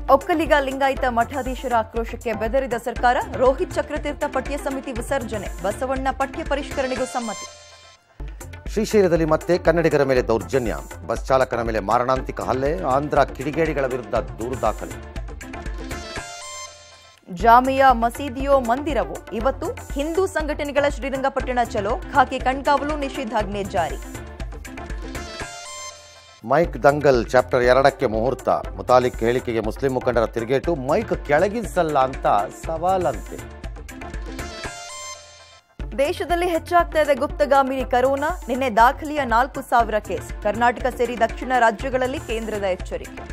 ಒಕ್ಕಲಿಗ ಲಿಂಗಾಯತ ಮಠಾಧೀಶರ ಆಕ್ರೋಶಕ್ಕೆ ಬೆದರಿದ ಸರ್ಕಾರ ರೋಹಿತ್ ಚಕ್ರತೀರ್ಥ ಪಠ್ಯ ಸಮಿತಿ ವಿಸರ್ಜನೆ ಬಸವಣ್ಣ ಪಠ್ಯ ಪರಿಷ್ಕರಣೆಗೂ ಸಮ್ಮತಿ ಶ್ರೀಶೈಲದಲ್ಲಿ ಮತ್ತೆ ಕನ್ನಡಿಗರ ಮೇಲೆ ದೌರ್ಜನ್ಯ ಬಸ್ ಚಾಲಕನ ಮೇಲೆ ಮಾರಣಾಂತಿಕ ಹಲ್ಲೆ ಆಂಧ್ರ ಕಿಡಿಗೇಡಿಗಳ ವಿರುದ್ಧ ದೂರು ದಾಖಲೆ ಜಾಮಿಯಾ ಮಸೀದಿಯೋ ಮಂದಿರವೋ ಇವತ್ತು ಹಿಂದೂ ಸಂಘಟನೆಗಳ ಶ್ರೀರಂಗಪಟ್ಟಣ ಚಲೋ ಖಾಕಿ ಕಣ್ಗಾವಲು ನಿಷೇಧಾಜ್ಞೆ ಜಾರಿ ಮೈಕ್ ದಂಗಲ್ ಚಾಪ್ಟರ್ ಎರಡಕ್ಕೆ ಮುಹೂರ್ತ ಮುತಾಲಿಕ್ ಹೇಳಿಕೆಗೆ ಮುಸ್ಲಿಂ ಮುಖಂಡರ ತಿರುಗೇಟು ಮೈಕ್ ಕೆಳಗಿಸಲ್ಲ ಅಂತ ಸವಾಲಂತೆ ದೇಶದಲ್ಲಿ ಹೆಚ್ಚಾಗ್ತಾ ಇದೆ ಗುಪ್ತಗಾಮಿನಿ ಕರೋನಾ ನಿನ್ನೆ ದಾಖಲೆಯ ನಾಲ್ಕು ಸಾವಿರ ಕೇಸ್ ಕರ್ನಾಟಕ ಸೇರಿ ದಕ್ಷಿಣ ರಾಜ್ಯಗಳಲ್ಲಿ ಕೇಂದ್ರದ ಎಚ್ಚರಿಕೆ